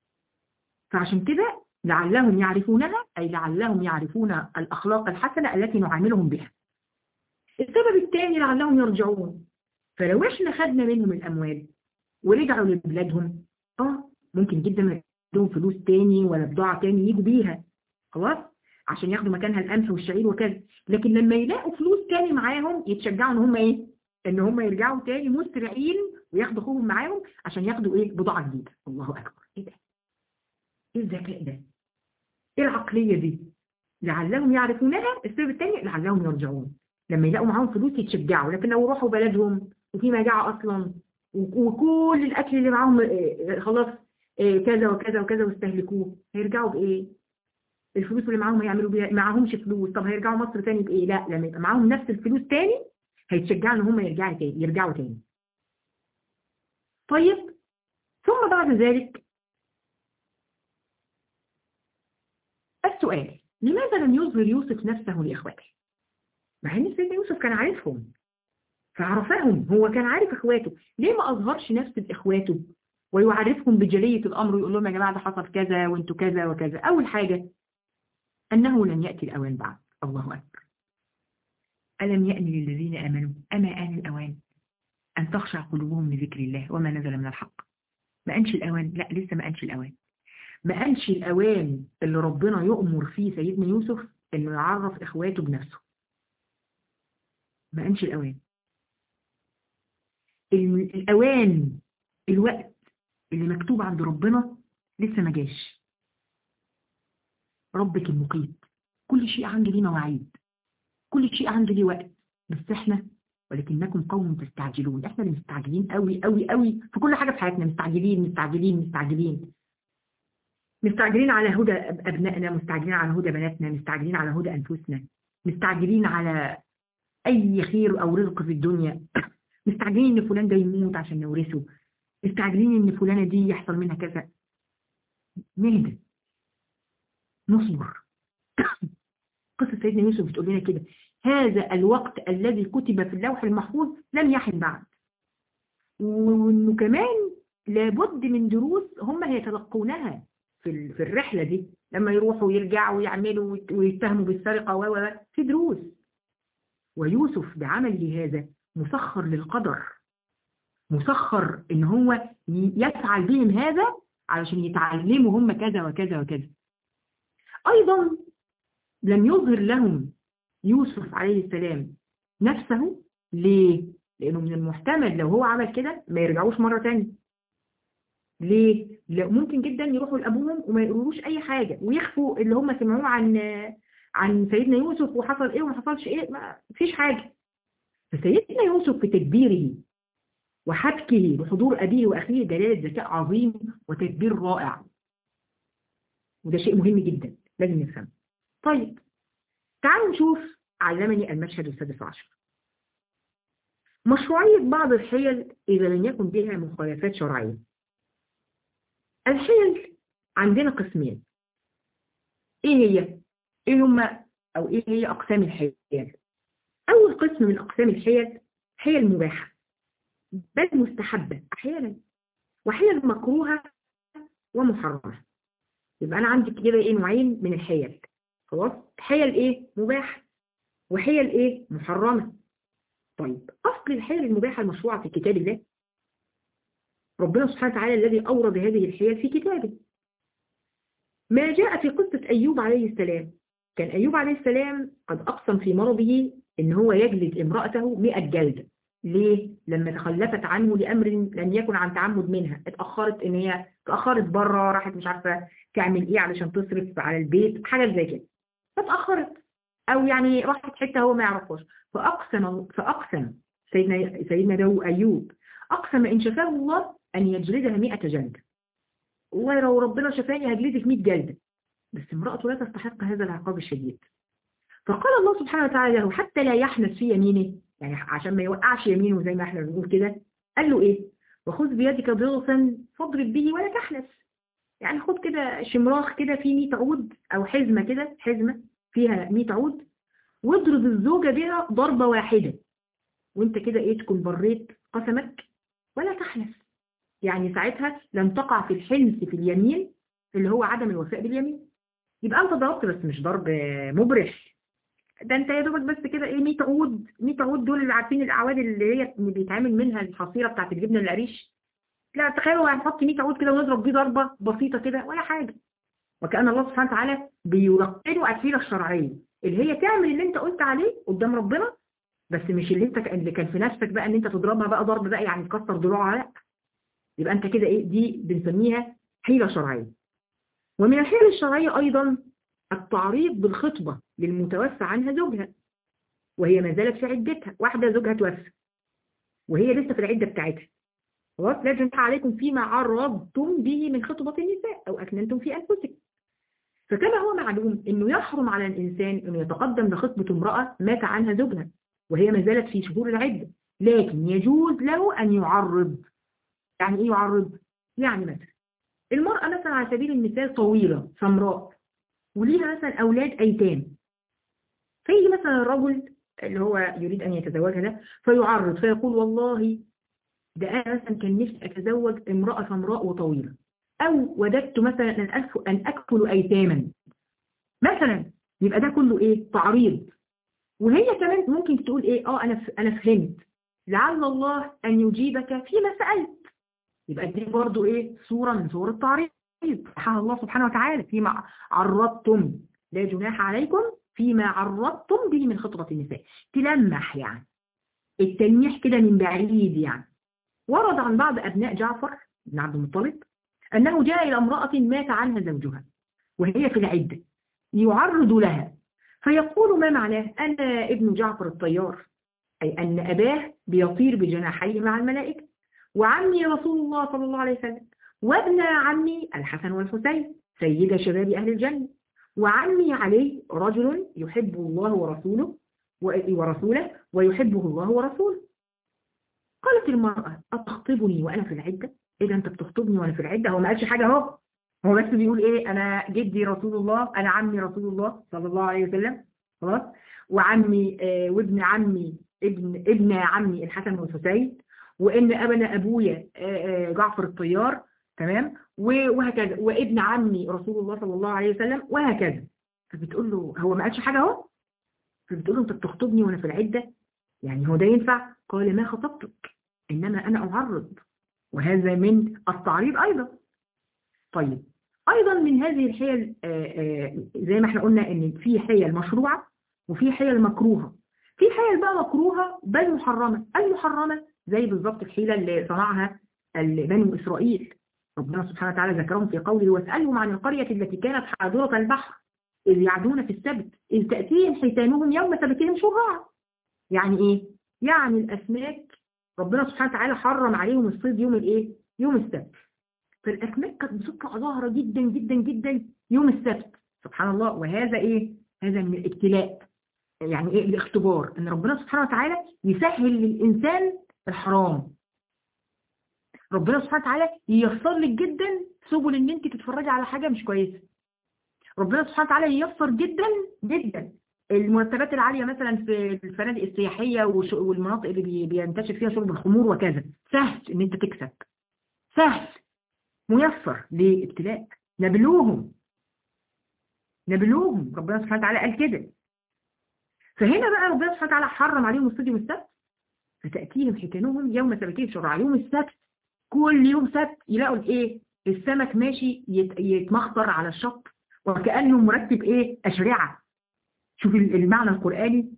فعشان كده لعلهم يعرفونها أي لعلهم يعرفون الأخلاق الحسنة التي نعاملهم بها السبب الثاني لعلهم يرجعون فلو احنا خدنا منهم الأموال ورجعوا لبلادهم اه ممكن جدا ما يدوهم فلوس تاني ولا بضاعة تاني يجوا بيها خلاص عشان ياخدوا مكانها القمح والشعير وكذا لكن لما يلاقوا فلوس تاني معاهم يتشجعوا ان هم ايه ان هم يرجعوا تاني مسرعين وياخدوا اخوهم معاهم عشان ياخدوا ايه بضاعة جديدة الله اكبر ايه ده ايه الذكاء ده ايه العقلية دي لعلهم يعرفونها السبب الثاني لعلهم يرجعون لما يلاقوا معاهم فلوس يتشجعوا لكن لو راحوا بلدهم وفي مجاعة اصلا وكل الاكل اللي معاهم خلاص كذا وكذا وكذا واستهلكوه هيرجعوا بايه الفلوس اللي معاهم هيعملوا بيها معاهمش فلوس طب هيرجعوا مصر تاني بايه لا لما يبقى معاهم نفس الفلوس تاني هيتشجعوا ان هم يرجعوا تاني يرجعوا تاني طيب ثم بعد ذلك السؤال لماذا لم يظهر يوسف نفسه لإخوته مع ان سيدنا يوسف كان عارفهم فعرفهم هو كان عارف اخواته ليه ما اظهرش نفسه لاخواته ويعرفهم بجلية الامر ويقول لهم يا جماعه ده حصل كذا وانتوا كذا وكذا اول حاجة انه لم ياتي الاوان بعد الله اكبر الم يأن للذين امنوا اما ان الاوان ان تخشع قلوبهم لذكر الله وما نزل من الحق ما انش الاوان لا لسه ما انش الاوان ما انش الاوان اللي ربنا يؤمر فيه سيدنا يوسف انه يعرف اخواته بنفسه ما انش الاوان الأوان الوقت اللي مكتوب عند ربنا لسه ما جاش ربك المقيت كل شيء عنده ليه مواعيد كل شيء عنده ليه وقت بس احنا ولكنكم قوم تستعجلون احنا اللي مستعجلين قوي قوي قوي في كل حاجة في حياتنا مستعجلين مستعجلين مستعجلين مستعجلين على هدى أبنائنا مستعجلين على هدى بناتنا مستعجلين على هدى أنفسنا مستعجلين على أي خير أو رزق في الدنيا مستعجلين ان فلان ده يموت عشان نورثه مستعجلين ان فلانة دي يحصل منها كذا نهدى نصبر قصة سيدنا يوسف بتقول لنا كده هذا الوقت الذي كتب في اللوح المحفوظ لم يحل بعد وانه كمان لابد من دروس هم هيتلقونها في في الرحلة دي لما يروحوا ويرجعوا ويعملوا ويتهموا بالسرقة و في دروس ويوسف بعمله هذا مسخر للقدر مسخر ان هو يفعل بهم هذا علشان يتعلموا هم كذا وكذا وكذا ايضا لم يظهر لهم يوسف عليه السلام نفسه ليه لانه من المحتمل لو هو عمل كده ما يرجعوش مرة تانية ليه لا ممكن جدا يروحوا لابوهم وما يقولوش اي حاجة ويخفوا اللي هم سمعوه عن عن سيدنا يوسف وحصل ايه وما حصلش ايه ما فيش حاجة فسيدنا يوسف في تدبيره وحبكه بحضور أبيه وأخيه دلالة ذكاء عظيم وتدبير رائع وده شيء مهم جدا لازم نفهم طيب تعالوا نشوف علمني المشهد السادس عشر مشروعية بعض الحيل إذا لم يكن بها مخالفات شرعية الحيل عندنا قسمين إيه هي؟ إيه هما أو إيه هي أقسام الحيل؟ أول قسم من أقسام الحيل حيل مباحة بل مستحبة أحيانا وحيل مكروهة ومحرمة يبقى أنا عندي كده إيه نوعين من الحيل خلاص حيل إيه مباح وحيل إيه محرمة طيب أصل الحيل المباحة المشروعة في كتاب الله ربنا سبحانه وتعالى الذي أورد هذه الحيل في كتابه ما جاء في قصة أيوب عليه السلام كان أيوب عليه السلام قد أقسم في مرضه إن هو يجلد امرأته 100 جلدة ليه؟ لما تخلفت عنه لأمر لم يكن عن تعمد منها اتأخرت إن هي اتأخرت بره راحت مش عارفة تعمل إيه علشان تصرف على البيت حاجة زي كده فاتأخرت أو يعني راحت حتة هو ما يعرفهاش فأقسم فأقسم سيدنا سيدنا داو أيوب أقسم إن شفاه الله أن يجلدها 100 جلدة والله لو ربنا شفاني هجلدك 100 جلدة بس امرأته لا تستحق هذا العقاب الشديد فقال الله سبحانه وتعالى له حتى لا يحنث في يمينه يعني عشان ما يوقعش يمينه زي ما احنا بنقول كده قال له ايه وخذ بيدك ضغثا فاضرب به ولا تحنث يعني خد كده شمراخ كده فيه 100 عود او حزمة كده حزمة فيها 100 عود واضرب الزوجة بها ضربة واحدة وانت كده ايه تكون بريت قسمك ولا تحنث يعني ساعتها لم تقع في الحنث في اليمين اللي هو عدم الوفاء باليمين يبقى انت ضربت بس مش ضرب مبرح ده انت يا دوبك بس كده ايه 100 عود 100 عود دول اللي عارفين الاعواد اللي هي اللي بيتعمل منها الحصيره بتاعت الجبنه القريش لا تخيلوا هنحط 100 عود كده ونضرب بيه ضربه بسيطه كده ولا حاجه وكأن الله سبحانه وتعالى بيلقنوا الحيله الشرعيه اللي هي تعمل اللي انت قلت عليه قدام ربنا بس مش اللي انت اللي كان في نفسك بقى ان انت تضربها بقى ضرب بقى يعني تكسر ضلوعها لا يبقى انت كده ايه دي بنسميها حيله شرعيه ومن الحيل الشرعية أيضا التعريض بالخطبة للمتوفى عنها زوجها وهي ما زالت في عدتها واحدة زوجها توفى وهي لسه في العدة بتاعتها خلاص لا جناح عليكم فيما عرضتم به من خطبة النساء أو أكننتم في أنفسكم فكما هو معلوم أنه يحرم على الإنسان أنه يتقدم لخطبة امرأة مات عنها زوجها وهي ما زالت في شهور العدة لكن يجوز له أن يعرض يعني إيه يعرض؟ يعني مثلا المرأة مثلا على سبيل المثال طويلة سمراء وليها مثلا أولاد أيتام فيجي مثلا الرجل اللي هو يريد أن يتزوجها ده فيعرض فيقول والله ده أنا مثلا كان نفسي أتزوج امرأة سمراء وطويلة أو وددت مثلا أن أن أكفل أيتاما مثلا يبقى ده كله إيه تعريض وهي كمان ممكن تقول إيه آه أنا أنا فهمت لعل الله أن يجيبك فيما سألت يبقى دي برضو إيه صورة من صور التعريض سبحان الله سبحانه وتعالى فيما عرضتم لا جناح عليكم فيما عرضتم به من خطبة النساء تلمح يعني التلميح كده من بعيد يعني ورد عن بعض أبناء جعفر بن عبد المطلب أنه جاء إلى امرأة مات عنها زوجها وهي في العدة يعرض لها فيقول ما معناه أنا ابن جعفر الطيار أي أن أباه بيطير بجناحيه مع الملائكة وعمي رسول الله صلى الله عليه وسلم وابن عمي الحسن والحسين سيد شباب أهل الجنة وعمي علي رجل يحب الله ورسوله ورسوله ويحبه الله ورسوله قالت المرأة أتخطبني وأنا في العدة إذا أنت بتخطبني وأنا في العدة هو ما قالش حاجة اهو هو بس بيقول إيه أنا جدي رسول الله أنا عمي رسول الله صلى الله عليه وسلم خلاص وعمي آه وابن عمي ابن ابن عمي الحسن والحسين وإن أبنا أبويا آه آه جعفر الطيار تمام وهكذا وابن عمي رسول الله صلى الله عليه وسلم وهكذا فبتقول له هو ما قالش حاجة اهو فبتقول له انت بتخطبني وانا في العدة يعني هو ده ينفع قال ما خطبتك انما انا اعرض وهذا من التعريض ايضا طيب ايضا من هذه الحيل زي ما احنا قلنا ان في حيل مشروعة وفي حيل مكروهة في حيل بقى مكروهة بل محرمة المحرمة زي بالظبط الحيلة اللي صنعها بنو اسرائيل ربنا سبحانه وتعالى ذكرهم في قوله واسألهم عن القرية التي كانت حاضرة البحر إذ يعدون في السبت إذ تأتيهم حيتانهم يوم سبتهم شرعا يعني إيه؟ يعني الأسماك ربنا سبحانه وتعالى حرم عليهم الصيد يوم الإيه؟ يوم السبت فالأسماك كانت بتطلع ظاهرة جدا جدا جدا يوم السبت سبحان الله وهذا إيه؟ هذا من الابتلاء يعني إيه الاختبار إن ربنا سبحانه وتعالى يسهل للإنسان الحرام ربنا سبحانه وتعالى ييسر لك جدا سبل ان انت تتفرجي على حاجة مش كويسة ربنا سبحانه وتعالى ييسر جدا جدا المرتبات العالية مثلا في الفنادق السياحية والمناطق اللي بينتشر فيها شرب الخمور وكذا سهل ان انت تكسب سهل ميسر لابتلاء نبلوهم نبلوهم ربنا سبحانه وتعالى قال كده فهنا بقى ربنا سبحانه وتعالى حرم عليهم الصيد يوم السبت فتأتيهم حيتانهم يوم سبتين شرع يوم السبت كل يوم سبت يلاقوا الايه السمك ماشي يتمخطر على الشط وكأنه مرتب ايه أشرعة شوف المعنى القرآني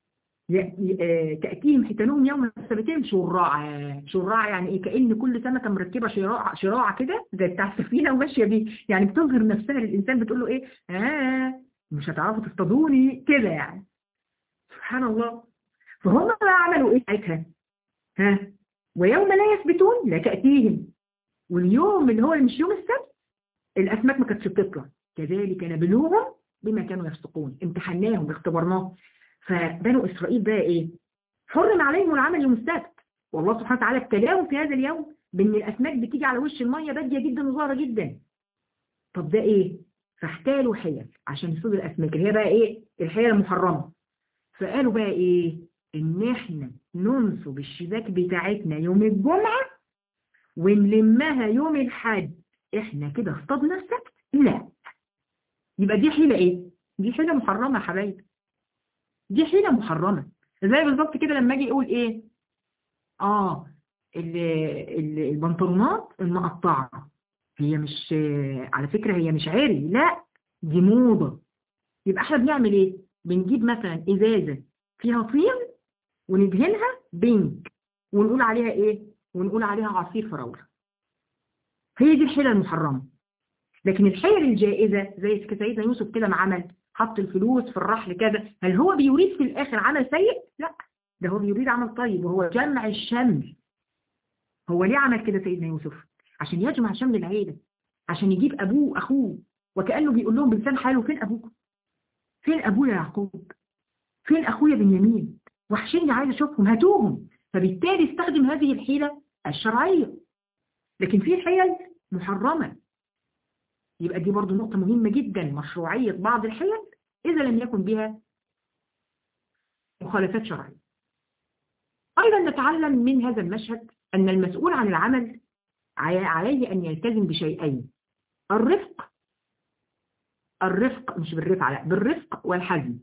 تأتيهم حيتانهم يوم السبتين شراعة شراعة يعني ايه كأن كل سمكة مركبة شراعة شراعة كده زي بتاع السفينة وماشية بيه يعني بتظهر نفسها للإنسان بتقول له ايه آه مش هتعرفوا تصطادوني كده يعني سبحان الله فهم بقى عملوا ايه ساعتها ها ويوم لا يثبتون لا تأتيهم واليوم اللي هو مش يوم السبت الأسماك ما كانتش بتطلع كذلك نبلوهم بما كانوا يفسقون امتحناهم اختبرناهم فبنو إسرائيل بقى إيه حرم عليهم العمل يوم السبت والله سبحانه وتعالى ابتلاهم في هذا اليوم بأن الأسماك بتيجي على وش المية بادية جدا وظاهرة جدا طب ده إيه فاحتالوا حيل عشان يصيد الأسماك اللي هي بقى إيه الحيل المحرمة فقالوا بقى إيه إن إحنا ننصب الشباك بتاعتنا يوم الجمعة ونلمها يوم الحد إحنا كده اصطادنا السبت لا يبقى دي حيلة إيه دي حيلة محرمة يا حبايبي دي حيلة محرمة زي بالظبط كده لما أجي أقول إيه آه البنطلونات المقطعة هي مش على فكرة هي مش عاري لا دي موضة يبقى احنا بنعمل ايه بنجيب مثلا ازازة فيها طين وندهنها بينك ونقول عليها ايه ونقول عليها عصير فراولة هي دي الحيلة المحرمة لكن الحيل الجائزة زي سيدنا يوسف كده ما عمل حط الفلوس في الرحل كذا هل هو بيريد في الآخر عمل سيء؟ لا ده هو بيريد عمل طيب وهو جمع الشمل هو ليه عمل كده سيدنا يوسف؟ عشان يجمع شمل العيلة عشان يجيب أبوه وأخوه وكأنه بيقول لهم بلسان حاله فين أبوكم؟ فين أبويا يعقوب؟ فين أخويا بنيامين؟ وحشني عايز أشوفهم هاتوهم فبالتالي استخدم هذه الحيلة الشرعية لكن في حيل محرمة يبقى دي برضو نقطة مهمة جدا مشروعية بعض الحيل إذا لم يكن بها مخالفات شرعية أيضا نتعلم من هذا المشهد أن المسؤول عن العمل عليه أن يلتزم بشيئين الرفق الرفق مش بالرفع لا بالرفق والحزم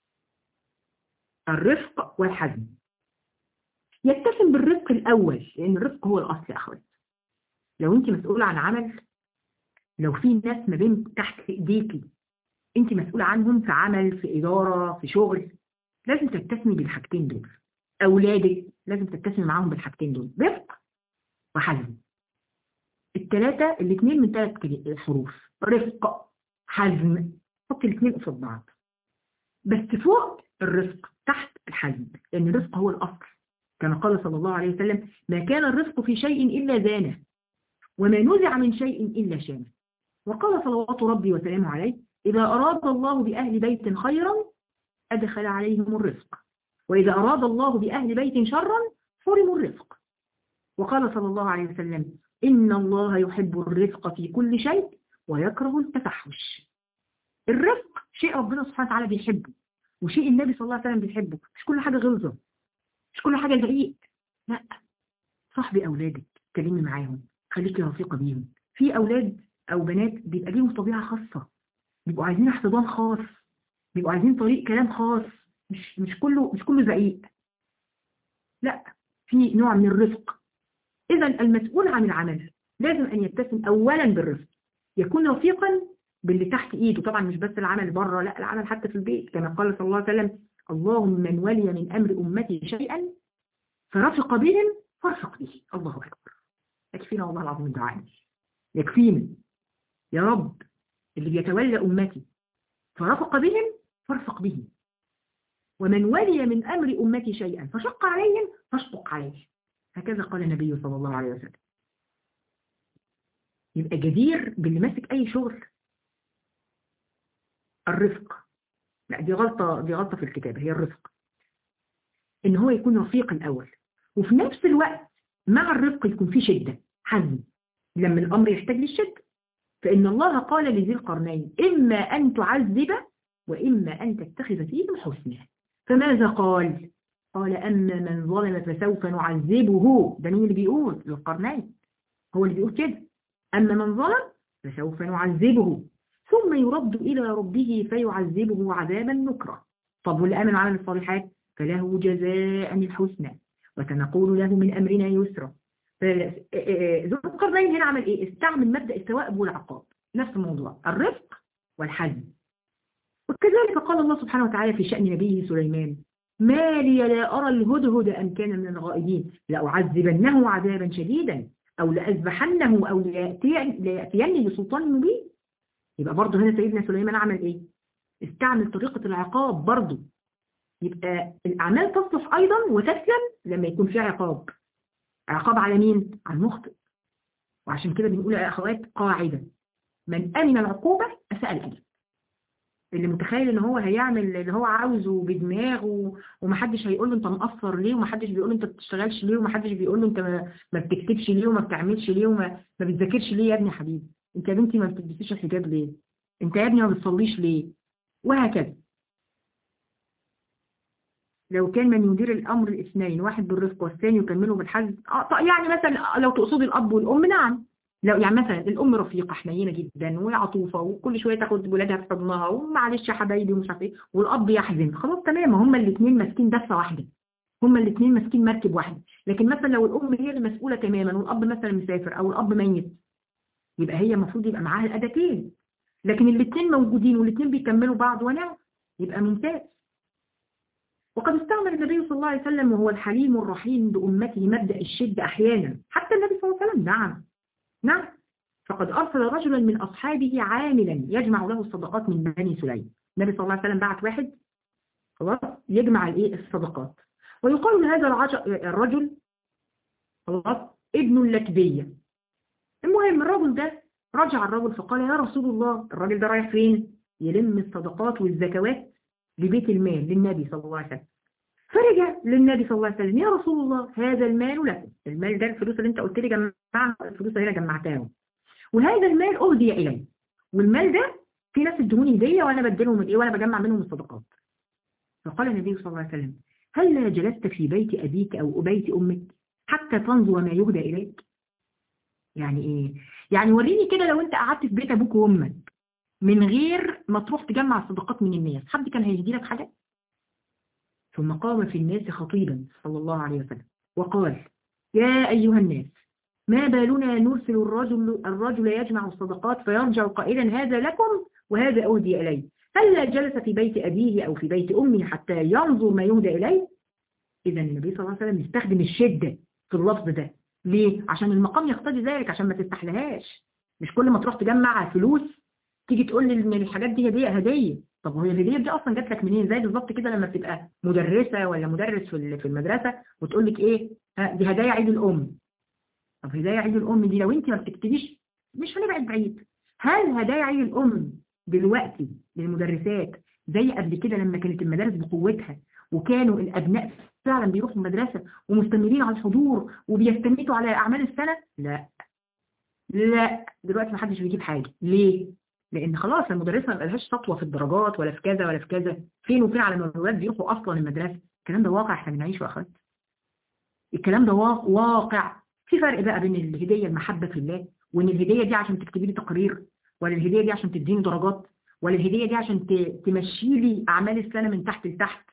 الرفق والحزم يتسم بالرفق الأول لأن الرفق هو الأصل يا أخوات لو أنت مسؤولة عن عمل لو في ناس ما بين تحت إيديكي أنت مسؤولة عنهم في عمل في إدارة في شغل لازم تتسمي بالحاجتين دول أولادك لازم تتسمي معاهم بالحاجتين دول رفق وحزم الثلاثة الاثنين من ثلاث حروف رفق حزم حط الاثنين قصاد بعض بس فوق الرفق تحت الحزم لأن الرفق هو الأصل كما قال صلى الله عليه وسلم ما كان الرفق في شيء إلا زانه وما نزع من شيء إلا شانه وقال صلوات ربي وسلامه عليه إذا أراد الله بأهل بيت خيرا أدخل عليهم الرفق وإذا أراد الله بأهل بيت شرا حرموا الرفق وقال صلى الله عليه وسلم إن الله يحب الرفق في كل شيء ويكره التفحش الرفق شيء ربنا سبحانه وتعالى بيحبه وشيء النبي صلى الله عليه وسلم بيحبه مش كل حاجة غلظة مش كل حاجة زعيق لا صاحبي أولادك كلمي معاهم خليكي رفيقة بيهم في أولاد أو بنات بيبقى ليهم طبيعة خاصة بيبقوا عايزين احتضان خاص بيبقوا عايزين طريق كلام خاص مش مش كله مش كله زعيق لا في نوع من الرفق إذا المسؤول عن العمل لازم أن يتسم أولا بالرفق يكون رفيقا باللي تحت إيده طبعا مش بس العمل بره لا العمل حتى في البيت كما قال صلى الله عليه وسلم اللهم من ولي من أمر أمتي شيئا فرفق بهم فارفق به الله أكبر يكفينا والله العظيم الدعاء يكفينا يا رب اللي بيتولى أمتي فرفق بهم فارفق به ومن ولي من أمر أمتي شيئا فشق عليهم فاشقق عليه هكذا قال النبي صلى الله عليه وسلم يبقى جدير باللي ماسك أي شغل الرفق لا دي غلطة دي غلطة في الكتابة هي الرفق إن هو يكون رفيق الأول وفي نفس الوقت مع الرفق يكون في شدة حزم لما الأمر يحتاج للشدة فإن الله قال لذي القرنين إما أن تعذب وإما أن تتخذ فيهم حسنا فماذا قال قال أما من ظلم فسوف نعذبه ده مين اللي بيقول للقرنين هو اللي بيقول كده أما من ظلم فسوف نعذبه ثم يرد إلى ربه فيعذبه عذابا نكرا طب واللي آمن وعمل الصالحات فله جزاء الحسنى وسنقول له من أمرنا يسرا ذو القرنين هنا عمل إيه استعمل مبدأ الثواب والعقاب نفس الموضوع الرفق والحزم وكذلك قال الله سبحانه وتعالى في شأن نبيه سليمان ما لي لا أرى الهدهد أم كان من الغائبين لأعذبنه عذابا شديدا أو لأذبحنه أو ليأتيني بسلطان مبين يبقى برضه هنا سيدنا سليمان عمل إيه استعمل طريقة العقاب برضه يبقى الأعمال تصلح أيضا وتسلم لما يكون فيها عقاب عقاب على مين؟ على المخطئ وعشان كده بنقول يا أخوات قاعدة من أمن العقوبة أساء الأدب اللي متخيل ان هو هيعمل اللي هو عاوزه بدماغه ومحدش هيقول له انت مقصر ليه ومحدش بيقول له انت بتشتغلش ليه ومحدش بيقول له انت ما بتكتبش ليه وما بتعملش ليه وما ما بتذاكرش ليه يا ابني حبيبي انت يا بنتي ما بتلبسيش الحجاب ليه انت يا ابني ما بتصليش ليه وهكذا لو كان من يدير الامر الاثنين واحد بالرفق والثاني يكمله بالحزم يعني مثلا لو تقصدي الاب والام نعم لو يعني مثلا الام رفيقه حنينه جدا وعطوفه وكل شويه تاخد ولادها في حضنها ومعلش يا حبايبي ومش عارف ايه والاب يحزن خلاص تمام هما الاثنين ماسكين دفه واحده هما الاثنين ماسكين مركب واحده لكن مثلا لو الام هي اللي مسؤوله تماما والاب مثلا مسافر او الاب ميت يبقى هي المفروض يبقى معاها الاداتين لكن الاثنين موجودين والاثنين بيكملوا بعض ونعم يبقى ممتاز وقد استعمل النبي صلى الله عليه وسلم وهو الحليم الرحيم بأمته مبدأ الشدة أحيانا حتى النبي صلى الله عليه وسلم نعم نعم فقد أرسل رجلا من أصحابه عاملا يجمع له الصدقات من بني سليم النبي صلى الله عليه وسلم بعت واحد خلاص يجمع الايه الصدقات ويقال لهذا العج- الرجل خلاص ابن اللكبية المهم الرجل ده رجع الرجل فقال يا رسول الله الراجل ده رايح فين يلم الصدقات والزكوات لبيت المال للنبي صلى الله عليه وسلم فرجع للنبي صلى الله عليه وسلم يا رسول الله هذا المال لكم المال ده الفلوس اللي انت قلت لي جمعها الفلوس اللي انا جمعتها وهذا المال اهدي الي والمال ده في ناس ادوني هديه وانا بديلهم الايه وانا بجمع منهم الصدقات فقال النبي صلى الله عليه وسلم هل لا جلست في بيت ابيك او بيت امك حتى تنظر ما يهدى اليك يعني ايه يعني وريني كده لو انت قعدت في بيت ابوك وامك من غير ما تروح تجمع الصدقات من الناس حد كان هيهدي لك حاجه ثم قام في الناس خطيبا صلى الله عليه وسلم وقال يا أيها الناس ما بالنا نرسل الرجل, الرجل يجمع الصدقات فيرجع قائلا هذا لكم وهذا أودي إليه هل لا جلس في بيت أبيه أو في بيت أمه حتى ينظر ما يهدى إليه إذا النبي صلى الله عليه وسلم يستخدم الشدة في اللفظ ده ليه؟ عشان المقام يقتضي ذلك عشان ما تستحلهاش مش كل ما تروح تجمع فلوس تيجي تقول لي ان الحاجات دي هديه هديه طب وهي الهديه دي اصلا جات لك منين زي بالظبط كده لما بتبقى مدرسه ولا مدرس في ال- في المدرسه وتقول لك ايه ها دي هدايا عيد الام طب هدايا عيد الام دي لو انت ما بتكتبيش مش هنبعد بعيد هل هدايا عيد الام دلوقتي للمدرسات زي قبل كده لما كانت المدارس بقوتها وكانوا الابناء فعلا بيروحوا المدرسه ومستمرين على الحضور وبيستميتوا على اعمال السنه لا لا دلوقتي ما حدش بيجيب حاجه ليه لان خلاص المدرسه ما بقالهاش سطوه في الدرجات ولا في كذا ولا في كذا فين وفين على ما الولاد بيروحوا اصلا المدرسه الكلام ده واقع احنا بنعيشه يا اخوات الكلام ده وا- واقع في فرق بقى بين الهديه المحبه في الله وان الهديه دي عشان تكتبي لي تقرير ولا الهديه دي عشان تديني درجات ولا الهديه دي عشان ت- تمشي لي اعمال السنه من تحت لتحت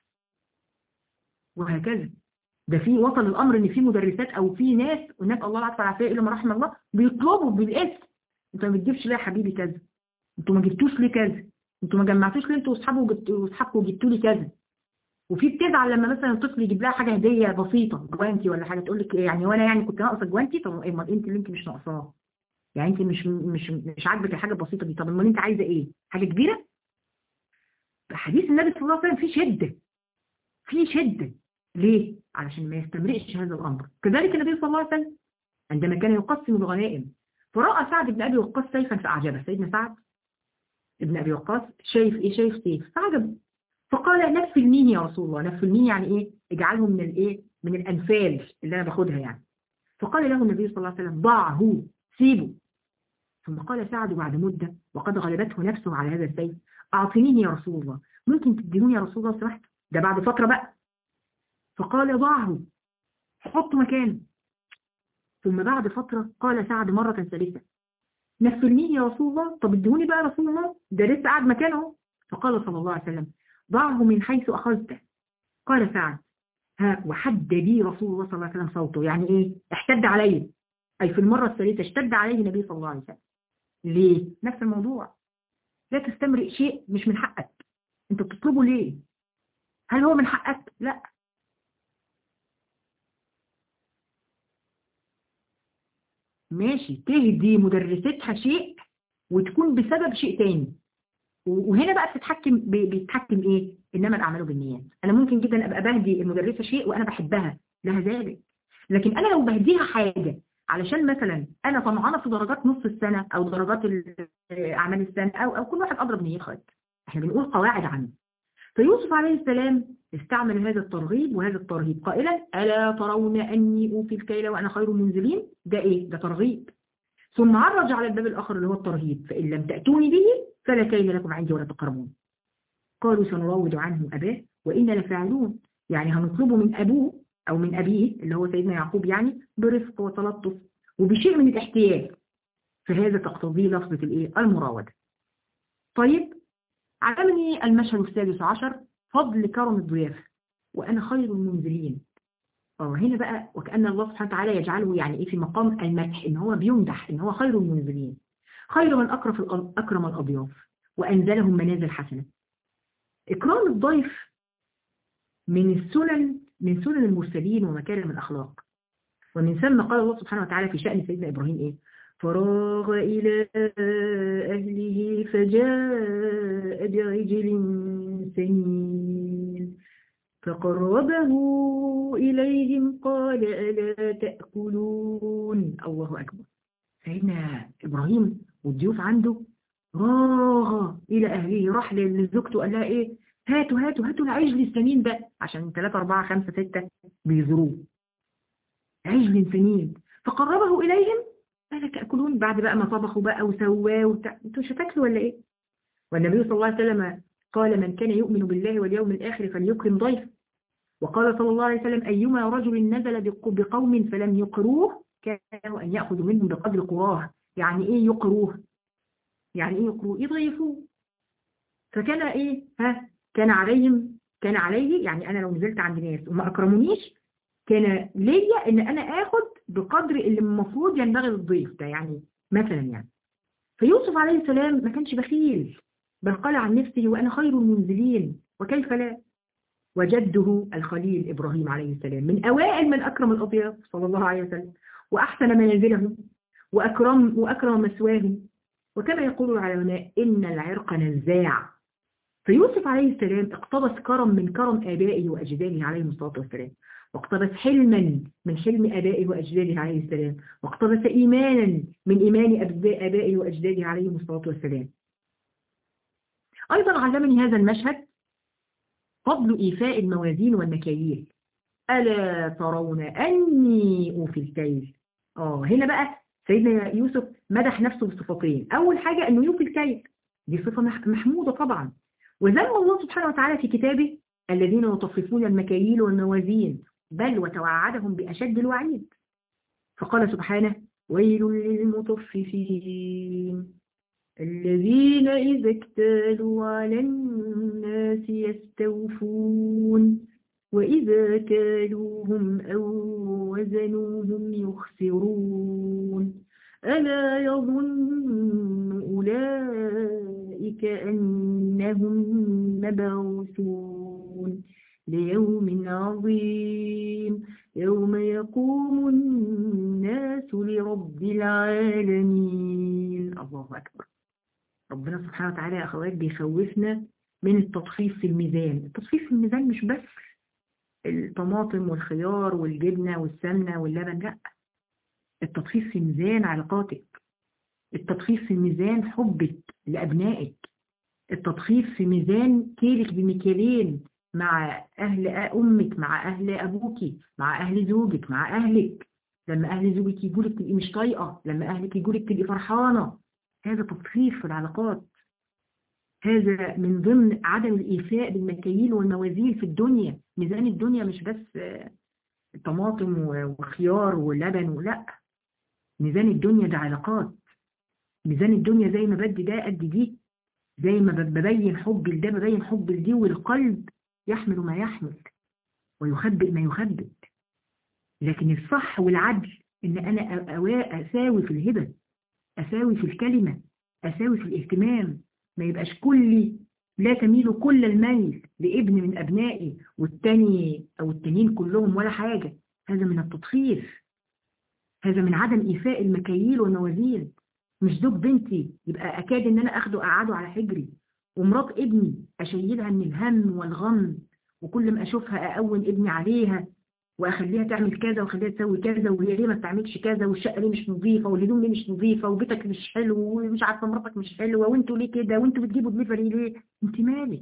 وهكذا ده في وصل الامر ان في مدرسات او في ناس وناس الله العافيه والعافيه الا ما رحم الله بيطلبوا بالاسم انت ما بتجيبش ليه يا حبيبي كذا انتوا ما جبتوش ليه كذا انتوا ما جمعتوش ليه انتوا واصحابه وجبت- واصحابكم وجبتوا لي كذا وفي بتزعل لما مثلا الطفل يجيب لها حاجه هديه بسيطه جوانتي ولا حاجه تقول لك إيه يعني وانا يعني كنت ناقصه جوانتي طب امال انت اللي انت مش ناقصاه يعني انت مش مش مش عاجبك الحاجه البسيطه دي طب امال انت عايزه ايه حاجه كبيره حديث النبي صلى الله عليه وسلم فيه شده فيه شده ليه علشان ما يستمرئش هذا الامر كذلك النبي صلى الله عليه وسلم عندما كان يقسم الغنائم فراى سعد بن ابي وقاص سيفا فاعجبه سيدنا سعد ابن ابي وقاص شايف ايه شايف سيف فعجبه فقال نفل مين يا رسول الله نفل مين يعني ايه اجعله من الايه من الانفال اللي انا باخدها يعني فقال له النبي صلى الله عليه وسلم ضعه سيبه ثم قال سعد بعد مدة وقد غلبته نفسه على هذا السيف أعطنيه يا رسول الله ممكن تدينوني يا رسول الله سمحت ده بعد فترة بقى فقال ضعه حط مكانه ثم بعد فترة قال سعد مرة ثالثة نفلنيه يا رسول الله طب اديهوني بقى يا رسول الله ده لسه قاعد مكانه فقال صلى الله عليه وسلم ضعه من حيث أخذته قال سعد ها وحد بي رسول الله صلى الله عليه وسلم صوته يعني ايه احتد علي أي في المرة الثالثة اشتد عليه النبي صلى الله عليه وسلم ليه؟ نفس الموضوع لا تستمرئ شيء مش من حقك انت بتطلبه ليه؟ هل هو من حقك؟ لا ماشي تهدي مدرستها شيء وتكون بسبب شيء تاني وهنا بقى بتتحكم ب- بيتحكم ايه انما الاعمال بالنيات انا ممكن جدا ابقى بهدي المدرسه شيء وانا بحبها لها ذلك لكن انا لو بهديها حاجه علشان مثلا انا طمعانه في درجات نص السنه او درجات ال- اعمال السنه او او كل واحد اضرب نيه خالص احنا بنقول قواعد عنه فيوسف عليه السلام استعمل هذا الترغيب وهذا الترهيب قائلا الا ترون اني اوفي الكيل وانا خير المنزلين ده ايه ده ترغيب ثم عرج على الباب الاخر اللي هو الترهيب فان لم تاتوني به فلا كيل لكم عندي ولا تقربون قالوا سنراود عنه اباه وانا لفاعلون يعني هنطلبه من ابوه او من ابيه اللي هو سيدنا يعقوب يعني برفق وتلطف وبشيء من الاحتياج فهذا تقتضيه لفظة الايه المراودة طيب علمني المشهد السادس عشر فضل كرم الضيافة وأنا خير المنزلين اه هنا بقى وكأن الله سبحانه وتعالى يجعله يعني ايه في مقام المدح ان هو بيمدح ان هو خير المنزلين خير من أكرم, الأ- أكرم الأضياف وأنزلهم منازل حسنة إكرام الضيف من السنن من سنن المرسلين ومكارم الأخلاق ومن ثم قال الله سبحانه وتعالى في شأن سيدنا إبراهيم إيه فراغ إلى أهله فجاء بعجل سمين فقربه إليهم قال ألا تأكلون الله أكبر سيدنا إبراهيم والضيوف عنده راغ إلى أهله راح لزوجته قال لها إيه هاتوا هاتوا هاتوا العجل السمين ده عشان 3 4 5 6 بيزوروه عجل سمين فقربه إليهم قال تأكلون بعد بقى ما طبخوا بقى وسواه وبتاع انتوا مش هتاكلوا ولا إيه والنبي صلى الله عليه وسلم قال من كان يؤمن بالله واليوم الآخر فليكرم ضيفه وقال صلى الله عليه وسلم أيما رجل نزل بقوم فلم يقروه كانوا أن يأخذوا منهم بقدر قراه يعني إيه يقروه يعني إيه يقروه يضيفوه فكان إيه ها كان عليهم كان عليه يعني أنا لو نزلت عند ناس وما أكرمونيش كان ليا إن أنا آخد بقدر اللي المفروض ينبغي للضيف ده يعني مثلا يعني فيوسف عليه السلام ما كانش بخيل بل قال عن نفسه وأنا خير المنزلين وكيف لا وجده الخليل إبراهيم عليه السلام من أوائل من أكرم الأضياف صلى الله عليه وسلم وأحسن منازلهم وأكرم, وأكرم مسواهم وكما يقول العلماء إن العرق نزاع فيوسف عليه السلام اقتبس كرم من كرم آبائه وأجداده عليهم الصلاة والسلام واقتبس حلما من حلم آبائه وأجداده عليه السلام واقتبس إيمانا من إيمان آبائه وأجداده عليهم الصلاة والسلام أيضا علمني هذا المشهد فضل إيفاء الموازين والمكاييل ألا ترون أني أوفي الكيل آه هنا بقى سيدنا يوسف مدح نفسه بصفتين أول حاجة أنه يوفي الكيل دي صفة محمودة طبعا وذم الله سبحانه وتعالى في كتابه الذين يطففون المكاييل والموازين بل وتوعدهم بأشد الوعيد فقال سبحانه ويل للمطففين الذين إذا اكتالوا على الناس يستوفون وإذا كالوهم أو وزنوهم يخسرون ألا يظن أولئك أنهم مبعوثون ليوم عظيم يوم يقوم الناس لرب العالمين الله أكبر ربنا سبحانه وتعالى يا أخوات بيخوفنا من التطفيف في الميزان التطفيف في الميزان مش بس الطماطم والخيار والجبنة والسمنة واللبن لا التطفيف في ميزان علاقاتك التطفيف في ميزان حبك لأبنائك التطفيف في ميزان كيلك بمكيالين مع أهل أمك مع أهل أبوك مع أهل زوجك مع أهلك لما أهل زوجك يقولك تبقي مش طايقة لما أهلك يقولك تبقي فرحانة هذا تطفيف في العلاقات هذا من ضمن عدم الإيفاء بالمكاييل والموازين في الدنيا ميزان الدنيا مش بس طماطم وخيار ولبن ولا ميزان الدنيا ده علاقات ميزان الدنيا زي ما بدي ده قد دي زي ما ببين حب لده ببين حب لدي والقلب يحمل ما يحمل ويخبئ ما يخبئ لكن الصح والعدل ان انا اساوي في الهبة اساوي في الكلمة اساوي في الاهتمام ما يبقاش كلي لا تميل كل الميل لابن من ابنائي والتاني او التانيين كلهم ولا حاجة هذا من التطفيف هذا من عدم ايفاء المكاييل والموازين مش زوج بنتي يبقى اكاد ان انا اخده اقعده على حجري ومرات ابني اشيلها من الهم والغم وكل ما اشوفها اقوم ابني عليها واخليها تعمل كذا واخليها تسوي كذا وهي ليه ما بتعملش كذا والشقه ليه مش نظيفه والهدوم ليه مش نظيفه وبيتك مش حلو ومش عارفه مراتك مش حلوه وانتوا ليه كده وانتوا بتجيبوا دليفري ليه انت مالك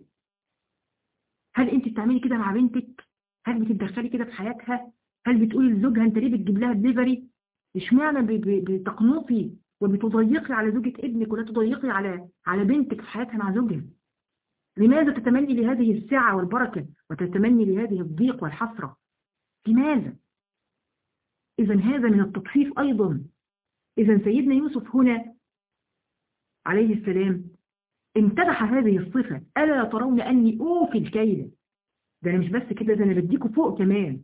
هل انت بتعملي كده مع بنتك هل بتتدخلي كده في حياتها هل بتقولي لزوجها انت ليه بتجيب لها دليفري اشمعنى بتقنطي وبتضيقي على زوجة ابنك ولا تضيقي على على بنتك في حياتها مع زوجها لماذا تتمني لهذه السعة والبركة وتتمني لهذه الضيق والحسرة لماذا إذا هذا من التطفيف أيضا إذا سيدنا يوسف هنا عليه السلام امتدح هذه الصفة ألا ترون أني أوفي الكيل ده أنا مش بس كده ده أنا بديكوا فوق كمان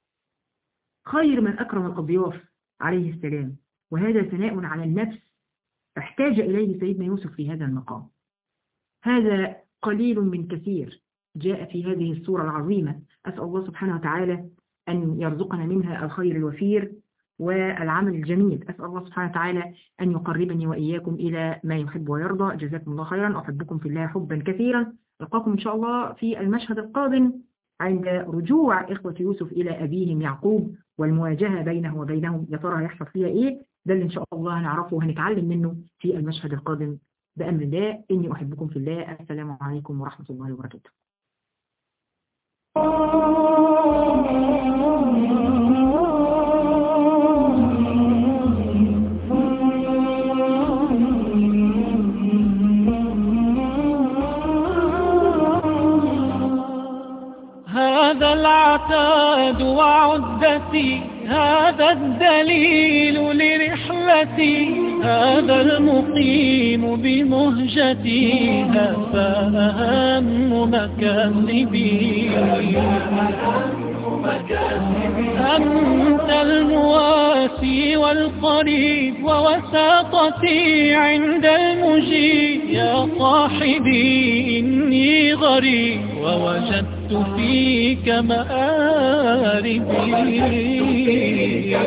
خير من أكرم الأضياف عليه السلام وهذا ثناء على النفس احتاج إليه سيدنا يوسف في هذا المقام هذا قليل من كثير جاء في هذه السورة العظيمة أسأل الله سبحانه وتعالى أن يرزقنا منها الخير الوفير والعمل الجميل أسأل الله سبحانه وتعالى أن يقربني وإياكم إلى ما يحب ويرضى جزاكم الله خيرا أحبكم في الله حبا كثيرا ألقاكم إن شاء الله في المشهد القادم عند رجوع إخوة يوسف إلى أبيهم يعقوب والمواجهة بينه وبينهم يا ترى هيحصل فيها إيه ده اللي إن شاء الله هنعرفه وهنتعلم منه في المشهد القادم بأمر الله إني أحبكم في الله السلام عليكم ورحمة الله وبركاته هذا العتاد وعدتي هذا الدليل لرحلتي هذا المقيم بمهجتي هذا أهم مكاسبي أنت المواسي والقريب ووساطتي عند المجيب يا صاحبي إني غريب ووجدت فيك مآربي